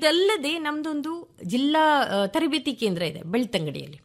ಇದಲ್ಲದೆ ನಮ್ದೊಂದು ಜಿಲ್ಲಾ ಆ, ತರಬೇತಿ ಕೇಂದ್ರ ಇದೆ ಬೆಳ್ತಂಗಡಿಯಲ್ಲಿ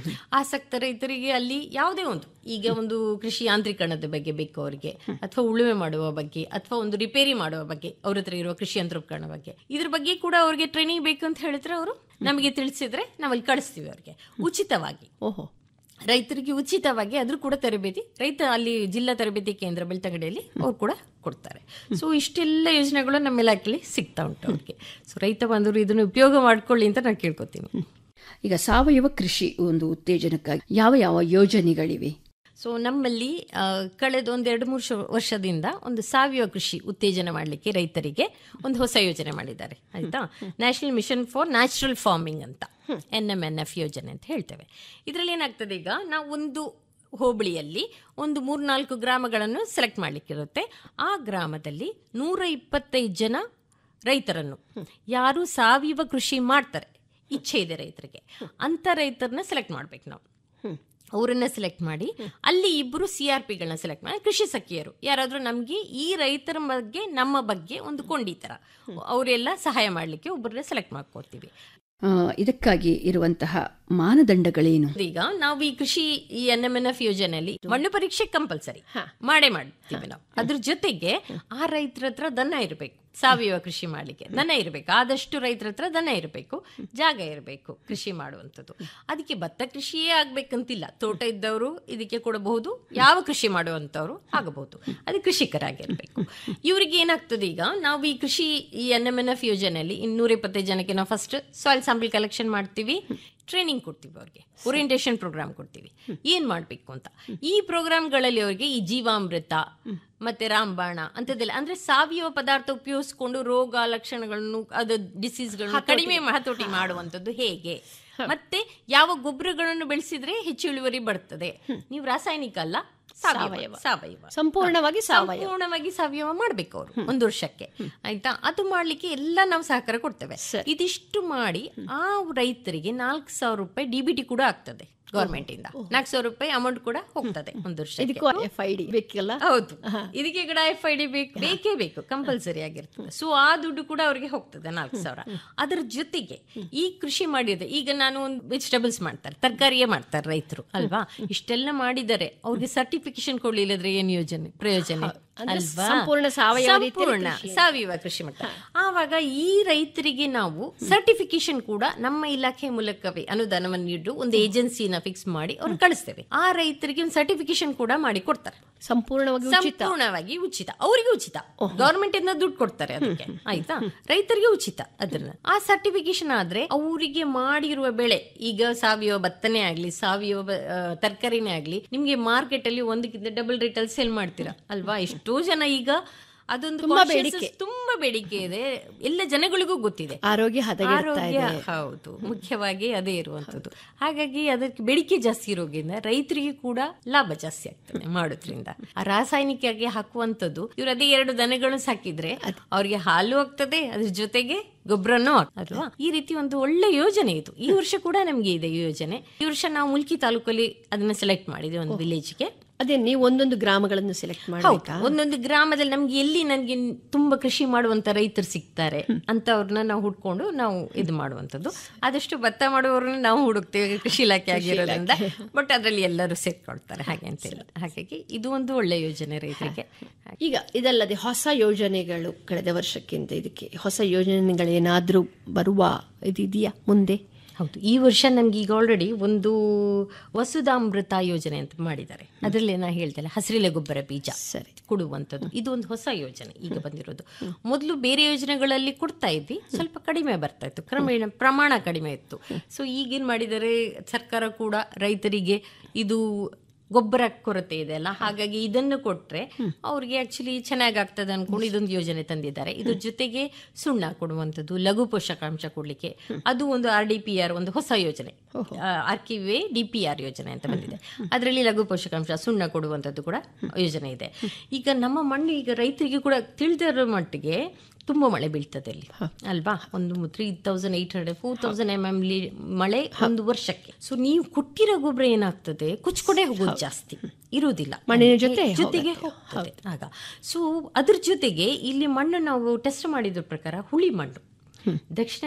ಆಸಕ್ತ ರೈತರಿಗೆ ಅಲ್ಲಿ ಯಾವುದೇ ಒಂದು ಈಗ ಒಂದು ಕೃಷಿ ಯಾಂತ್ರೀಕರಣದ ಬಗ್ಗೆ ಬೇಕು ಅವರಿಗೆ ಅಥವಾ ಉಳುಮೆ ಮಾಡುವ ಬಗ್ಗೆ ಅಥವಾ ಒಂದು ರಿಪೇರಿ ಮಾಡುವ ಬಗ್ಗೆ ಅವ್ರ ಹತ್ರ ಇರುವ ಕೃಷಿ ಯಂತ್ರೋಪಕರಣ ಬಗ್ಗೆ ಇದ್ರ ಬಗ್ಗೆ ಕೂಡ ಅವ್ರಿಗೆ ಟ್ರೈನಿಂಗ್ ಬೇಕು ಅಂತ ಹೇಳಿದ್ರೆ ಅವರು ನಮಗೆ ತಿಳಿಸಿದ್ರೆ ನಾವಲ್ಲಿ ಕಳಿಸ್ತೀವಿ ಅವ್ರಿಗೆ ಉಚಿತವಾಗಿ ಓಹೋ ರೈತರಿಗೆ ಉಚಿತವಾಗಿ ಅದ್ರ ಕೂಡ ತರಬೇತಿ ರೈತ ಅಲ್ಲಿ ಜಿಲ್ಲಾ ತರಬೇತಿ ಕೇಂದ್ರ ಬೆಳ್ತಂಗಡಿಯಲ್ಲಿ ಅವ್ರು ಕೂಡ ಕೊಡ್ತಾರೆ ಸೊ ಇಷ್ಟೆಲ್ಲ ಯೋಜನೆಗಳು ನಮ್ಮ ಇಲಾಖೆಯಲ್ಲಿ ಸಿಗ್ತಾ ಉಂಟು ಅವ್ರಿಗೆ ಸೊ ರೈತ ಬಂದರು ಇದನ್ನು ಉಪಯೋಗ ಮಾಡ್ಕೊಳ್ಳಿ ಅಂತ ನಾನು ಕೇಳ್ಕೊತೀನಿ ಈಗ ಸಾವಯವ ಕೃಷಿ ಒಂದು ಉತ್ತೇಜನಕ್ಕಾಗಿ ಯಾವ ಯಾವ ಯೋಜನೆಗಳಿವೆ ಸೊ ನಮ್ಮಲ್ಲಿ ಆ, ಕಳೆದ ಒಂದು ಎರಡು ಮೂರು ಶ- ವರ್ಷದಿಂದ ಒಂದು ಸಾವಯವ ಕೃಷಿ ಉತ್ತೇಜನ ಮಾಡಲಿಕ್ಕೆ ರೈತರಿಗೆ ಒಂದು ಹೊಸ ಯೋಜನೆ ಮಾಡಿದ್ದಾರೆ ಆಯ್ತಾ national mission for natural farming ಅಂತ ಎನ್ ಎಂ ಎನ್ ಎಫ್ ಯೋಜನೆ ಅಂತ ಹೇಳ್ತೇವೆ ಇದರಲ್ಲಿ ಏನಾಗ್ತದೆ ಈಗ ನಾವು ಒಂದು ಹೋಬಳಿಯಲ್ಲಿ ಒಂದು ಮೂರ್ನಾಲ್ಕು ಗ್ರಾಮಗಳನ್ನು ಸೆಲೆಕ್ಟ್ ಮಾಡಲಿಕ್ಕಿರುತ್ತೆ ಆ ಗ್ರಾಮದಲ್ಲಿ ನೂರ ಇಪ್ಪತ್ತೈದು ಜನ ರೈತರನ್ನು ಯಾರು ಸಾವಯವ ಕೃಷಿ ಮಾಡ್ತಾರೆ ಇಚ್ಛೆ ಇದೆ ರೈತರಿಗೆ ಅಂತ ರೈತರನ್ನ ಸೆಲೆಕ್ಟ್ ಮಾಡ್ಬೇಕು ನಾವು ಅವರನ್ನ ಸೆಲೆಕ್ಟ್ ಮಾಡಿ ಅಲ್ಲಿ ಇಬ್ಬರು ಸಿ ಆರ್ ಪಿಗಳನ್ನ ಸೆಲೆಕ್ಟ್ ಮಾಡಿ ಕೃಷಿ ಸಖಿಯರು ಯಾರಾದ್ರೂ ನಮಗೆ ಈ ರೈತರ ಬಗ್ಗೆ ನಮ್ಮ ಬಗ್ಗೆ ಒಂದು ಕೊಂಡಿತರ ಅವರೆಲ್ಲ ಸಹಾಯ ಮಾಡಲಿಕ್ಕೆ ಒಬ್ಬರನ್ನ ಸೆಲೆಕ್ಟ್ ಮಾಡ್ಕೊಳ್ತೀವಿ ಆ, ಇದಕ್ಕಾಗಿ ಇರುವಂತಹ ಮಾನದಂಡಗಳೇನು ಈಗ ನಾವು ಈ ಕೃಷಿ ಈ ಎನ್ ಎಂ ಎನ್ ಎಫ್ ಯೋಜನೆಯಲ್ಲಿ ಮಣ್ಣು ಪರೀಕ್ಷೆ ಕಂಪಲ್ಸರಿ ಮಾಡೇ ಮಾಡ್ತೀವಿ ನಾವು ಅದ್ರ ಜೊತೆಗೆ ಆ ರೈತರ ಹತ್ರ ದನ ಇರಬೇಕು ಸಾವಯವ ಕೃಷಿ ಮಾಡ್ಲಿಕ್ಕೆ ದನ ಇರಬೇಕು ಆದಷ್ಟು ರೈತರ ಹತ್ರ ದನ ಇರಬೇಕು ಜಾಗ ಇರಬೇಕು ಕೃಷಿ ಮಾಡುವಂಥದ್ದು ಅದಕ್ಕೆ ಭತ್ತ ಕೃಷಿಯೇ ಆಗ್ಬೇಕಂತಿಲ್ಲ ತೋಟ ಇದ್ದವರು ಇದಕ್ಕೆ ಕೊಡಬಹುದು ಯಾವ ಕೃಷಿ ಮಾಡುವಂಥವ್ರು ಆಗಬಹುದು ಅದು ಕೃಷಿಕರಾಗಿರ್ಬೇಕು ಇವರಿಗೆ ಏನಾಗ್ತದೆ ಈಗ ನಾವು ಈ ಕೃಷಿ ಈ ಎನ್ ಎಂ ಎನ್ ಎಫ್ ಯೋಜನೆಯಲ್ಲಿ ಇನ್ನೂರ ಇಪ್ಪತ್ತೈದು ಜನಕ್ಕೆ ನಾವು ಫಸ್ಟ್ ಸಾಯಿಲ್ ಸ್ಯಾಂಪಲ್ ಕಲೆಕ್ಷನ್ ಮಾಡ್ತೀವಿ ಟ್ರೈನಿಂಗ್ ಕೊಡ್ತೀವಿ ಅವ್ರಿಗೆ ಓರಿಯಂಟೇಷನ್ ಪ್ರೋಗ್ರಾಮ್ ಕೊಡ್ತೀವಿ ಏನ್ ಮಾಡ್ಬೇಕು ಅಂತ ಈ ಪ್ರೋಗ್ರಾಮ್ಗಳಲ್ಲಿ ಅವರಿಗೆ ಈ ಜೀವಾಮೃತ ಮತ್ತೆ ರಾಮಬಾಣ ಅಂತದೆಲ್ಲ ಅಂದ್ರೆ ಸಾವಯವ ಪದಾರ್ಥ ಉಪಯೋಗಿಸ್ಕೊಂಡು ರೋಗ ಲಕ್ಷಣಗಳನ್ನು ಅದು ಡಿಸೀಸ್ಗಳನ್ನು ಕಡಿಮೆ ಹತೋಟಿ ಮಾಡುವಂಥದ್ದು ಹೇಗೆ ಮತ್ತೆ ಯಾವ ಗೊಬ್ಬರಗಳನ್ನು ಬೆಳೆಸಿದ್ರೆ ಹೆಚ್ಚು ಇಳುವರಿ ಬರ್ತದೆ ನೀವು ರಾಸಾಯನಿಕ ಅಲ್ಲ ಸಾವಯವ ಸಾವಯವ ಸಂಪೂರ್ಣವಾಗಿ ಸಾವಯವ ಸಂಪೂರ್ಣವಾಗಿ ಸಾವಯವ ಮಾಡ್ಬೇಕು ಅವರು ಒಂದು ವರ್ಷಕ್ಕೆ ಆಯ್ತಾ ಅದು ಮಾಡ್ಲಿಕ್ಕೆ ಎಲ್ಲ ನಾವು ಸಹಕಾರ ಕೊಡ್ತೇವೆ ಇದಿಷ್ಟು ಮಾಡಿ ಆ ರೈತರಿಗೆ ನಾಲ್ಕು ಸಾವಿರ ರೂಪಾಯಿ ಡಿಬಿಟಿ ಕೂಡ ಆಗ್ತದೆ ಗೌರ್ಮೆಂಟ್ ಇಂದ ನಾಲ್ಕು ಸಾವಿರ ರೂಪಾಯಿ ಅಮೌಂಟ್ ಕೂಡ ಹೋಗ್ತದೆ ಒಂದು ವರ್ಷಕ್ಕೆ ಇದಕ್ಕೂ ಎಫ್ ಐ ಡಿ ಬೇಕಲ್ಲ ಹೌದು ಇದಕ್ಕೆ ಕೂಡ ಎಫ್ ಐ ಡಿ ಬೇಕು ಬೇಕೇ ಬೇಕು ಕಂಪಲ್ಸರಿ ಆಗಿರ್ತದೆ ಸೊ ಆ ದುಡ್ಡು ಕೂಡ ಅವರಿಗೆ ಹೋಗ್ತದೆ ನಾಲ್ಕು ಸಾವಿರ ಅದರ ಜೊತೆಗೆ ಈ ಕೃಷಿ ಮಾಡಿದೆ ಈಗ ನಾನು ಒಂದು ವೆಜಿಟೇಬಲ್ಸ್ ಮಾಡ್ತಾರೆ ತರಕಾರಿಯೇ ಮಾಡ್ತಾರೆ ರೈತರು ಅಲ್ವಾ ಇಷ್ಟೆಲ್ಲ ಮಾಡಿದರೆ ಅವ್ರಿಗೆ ಸರ್ಟಿಫಿಕೇಶನ್ ಕೊಡ್ಲಿಲ್ಲದ್ರೆ ಏನ್ ಯೋಜನೆ ಪ್ರಯೋಜನ ಅಲ್ವಾ ಸಂಪೂರ್ಣ ಸಾವಯವ ರೀತಿಯಲ್ಲಿ ಸಂಪೂರ್ಣ ಸಾವಯವ ಕೃಷಿ ಮಾಡ್ತಾರೆ ಆವಾಗ ಈ ರೈತರಿಗೆ ನಾವು ಸರ್ಟಿಫಿಕೇಶನ್ ಕೂಡ ನಮ್ಮ ಇಲಾಖೆ ಮೂಲಕವೇ ಅನುದಾನವನ್ನು ನೀಡು ಒಂದು ಏಜೆನ್ಸಿನ ಫಿಕ್ಸ್ ಮಾಡಿ ಅವ್ರು ಕಳಿಸ್ತೇವೆ ಆ ರೈತರಿಗೆ ಒಂದು ಸರ್ಟಿಫಿಕೇಶನ್ ಕೂಡ ಮಾಡಿ ಕೊಡ್ತಾರೆ ಸಂಪೂರ್ಣವಾಗಿ ಉಚಿತ ಸಂಪೂರ್ಣವಾಗಿ ಉಚಿತ ಅವರಿಗೆ ಉಚಿತ ಗವರ್ಮೆಂಟ್ ಇಂದ ದುಡ್ಡು ಕೊಡ್ತಾರೆ ಅದಕ್ಕೆ ಆಯ್ತಾ ರೈತರಿಗೆ ಉಚಿತ ಅದನ್ನ ಆ ಸರ್ಟಿಫಿಕೇಶನ್ ಆದ್ರೆ ಅವರಿಗೆ ಮಾಡಿರುವ ಬೆಳೆ ಈಗ ಸಾವಯವ ಭತ್ತನೇ ಆಗ್ಲಿ ಸಾವಯವ ಬ- ಆ, ತರಕಾರಿನೇ ಆಗ್ಲಿ ನಿಮ್ಗೆ ಮಾರ್ಕೆಟ್ ಅಲ್ಲಿ ಒಂದಕ್ಕಿಂತ ಡಬಲ್ ರೇಟ್ ಅಲ್ಲಿ ಸೇಲ್ ಮಾಡ್ತೀರಾ ಅಲ್ವಾ ಎಷ್ಟೋ ಜನ ಈಗ ಅದೊಂದು ತುಂಬಾ consciousness ಬೇಡಿಕೆ. ತುಂಬಾ ಬೇಡಿಕೆ ಇದೆ ಎಲ್ಲ ಜನಗಳಿಗೂ ಗೊತ್ತಿದೆ ಆರೋಗ್ಯ ಹದಗೆಡ್ತಾ ಆರೋಗ್ಯ ಇದೆ ಹೌದು ಮುಖ್ಯವಾಗಿ ಅದೇ ಇರುವಂತದ್ದು ಹಾಗಾಗಿ ಅದಕ್ಕೆ ಬೇಡಿಕೆ ಜಾಸ್ತಿ ಇರೋದ್ರಿಂದ ರೈತರಿಗೆ ಕೂಡ ಲಾಭ ಜಾಸ್ತಿ ಆಗ್ತದೆ ಮಾಡೋದ್ರಿಂದ ಆ ರಾಸಾಯನಿಕವಾಗಿ ಹಾಕುವಂತದ್ದು ಇವ್ರು ಅದೇ ಎರಡು ದನಗಳು ಸಾಕಿದ್ರೆ ಅವ್ರಿಗೆ ಹಾಲು ಆಗ್ತದೆ ಅದ್ರ ಜೊತೆಗೆ ಗೊಬ್ಬರನೂ ಅಲ್ವಾ ಈ ರೀತಿ ಒಂದು ಒಳ್ಳೆ ಯೋಜನೆ ಇದು ಈ ವರ್ಷ ಕೂಡ ನಮ್ಗೆ ಇದೆ ಈ ಯೋಜನೆ ಈ ವರ್ಷ ನಾವು ಮುಲ್ಕಿ ತಾಲೂಕಲ್ಲಿ ಅದನ್ನ ಸೆಲೆಕ್ಟ್ ಮಾಡಿದ್ವಿ ಒಂದು ವಿಲೇಜ್ಗೆ ಅದೇ ನೀವು ಒಂದೊಂದು ಗ್ರಾಮಗಳನ್ನು ಸೆಲೆಕ್ಟ್ ಹೌದು ಮಾಡಬೇಕಾ ಒಂದೊಂದು ಗ್ರಾಮದಲ್ಲಿ ನಮ್ಗೆ ಎಲ್ಲಿ ನನಗೆ ತುಂಬಾ ಕೃಷಿ ಮಾಡುವಂತ ರೈತರು ಸಿಗ್ತಾರೆ ಅಂತವ್ರನ್ನ ನಾವು ಹುಡ್ಕೊಂಡು ನಾವು ಇದು ಮಾಡುವಂತದ್ದು ಆದಷ್ಟು ಭತ್ತ ಮಾಡುವವ್ರನ್ನ ನಾವು ಹುಡುಕ್ತೇವೆ ಕೃಷಿ ಇಲಾಖೆ ಆಗಿರೋದ್ರಿಂದ ಬಟ್ ಅದರಲ್ಲಿ ಎಲ್ಲರೂ ಸೇರ್ಕೊಳ್ತಾರೆ ಹಾಗೆ ಅಂತಿಲ್ಲ ಹಾಗಾಗಿ ಇದು ಒಂದು ಒಳ್ಳೆ ಯೋಜನೆ ರೈತರಿಗೆ ಈಗ ಇದಲ್ಲದೆ ಹೊಸ ಯೋಜನೆಗಳು ಕಳೆದ ವರ್ಷಕ್ಕಿಂತ ಇದಕ್ಕೆ ಹೊಸ ಯೋಜನೆಗಳೇನಾದ್ರೂ ಬರುವ ಇದಿದೆಯಾ ಮುಂದೆ ಹೌದು ಈ ವರ್ಷ ನಮ್ಗೆ ಈಗ ಆಲ್ರೆಡಿ ಒಂದು ವಸುಧಾಮೃತ ಯೋಜನೆ ಅಂತ ಮಾಡಿದ್ದಾರೆ ಅದರಲ್ಲಿ ನಾ ಹೇಳ್ತೇನೆ ಹಸಿರೆಲೆ ಗೊಬ್ಬರ ಬೀಜ ಸರಿ ಕೊಡುವಂಥದ್ದು ಇದು ಒಂದು ಹೊಸ ಯೋಜನೆ ಈಗ ಬಂದಿರೋದು ಮೊದಲು ಬೇರೆ ಯೋಜನೆಗಳಲ್ಲಿ ಕೊಡ್ತಾ ಇದ್ವಿ ಸ್ವಲ್ಪ ಕಡಿಮೆ ಬರ್ತಾ ಇತ್ತು ಕ್ರಮೇಣ ಪ್ರಮಾಣ ಕಡಿಮೆ ಇತ್ತು ಸೊ ಈಗೇನ್ ಮಾಡಿದರೆ ಸರ್ಕಾರ ಕೂಡ ರೈತರಿಗೆ ಇದು ಗೊಬ್ಬರ ಕೊರತೆ ಇದೆ ಅಲ್ಲ ಹಾಗಾಗಿ ಇದನ್ನು ಕೊಟ್ರೆ ಅವ್ರಿಗೆ ಆಕ್ಚುಲಿ ಚೆನ್ನಾಗಿ ಆಗ್ತದೆ ಅನ್ಕೊಂಡು ಇದೊಂದು ಯೋಜನೆ ತಂದಿದ್ದಾರೆ ಇದ್ರ ಜೊತೆಗೆ ಸುಣ್ಣ ಕೊಡುವಂಥದ್ದು ಲಘು ಪೋಷಕಾಂಶ ಕೊಡ್ಲಿಕ್ಕೆ ಅದು ಒಂದು ಆರ್ ಡಿ ಪಿ ಆರ್ ಒಂದು ಹೊಸ ಯೋಜನೆ R K V D P R ಯೋಜನೆ ಅಂತ ಬಂದಿದೆ ಅದರಲ್ಲಿ ಲಘು ಪೋಷಕಾಂಶ ಸುಣ್ಣ ಕೊಡುವಂಥದ್ದು ಕೂಡ ಯೋಜನೆ ಇದೆ ಈಗ ನಮ್ಮ ಮಣ್ಣು ಈಗ ರೈತರಿಗೆ ಕೂಡ ತಿಳಿದಿರೋ ಮಟ್ಟಿಗೆ ತುಂಬಾ ಮಳೆ ಬೀಳ್ತದೆ ಅಲ್ಲಿ ಅಲ್ವಾ ಒಂದು three thousand eight hundred four thousand M M ಮಳೆ ಒಂದು ವರ್ಷಕ್ಕೆ ಸೊ ನೀವು ಕೊಟ್ಟಿರೋ ಗೊಬ್ಬರ ಏನಾಗ್ತದೆ ಕುಚ್ಕೊಡೆ ಹೋಗೋದು ಜಾಸ್ತಿ ಇರುವುದಿಲ್ಲ ಮಣ್ಣಿನ ಜೊತೆ ಜೊತೆಗೆ ಹೋಗ್ತದೆ ಆಗ ಸೊ ಅದ್ರ ಜೊತೆಗೆ ಇಲ್ಲಿ ಮಣ್ಣು ನಾವು ಟೆಸ್ಟ್ ಮಾಡಿದ್ರ ಪ್ರಕಾರ ಹುಳಿ ಮಣ್ಣು ದಕ್ಷಿಣ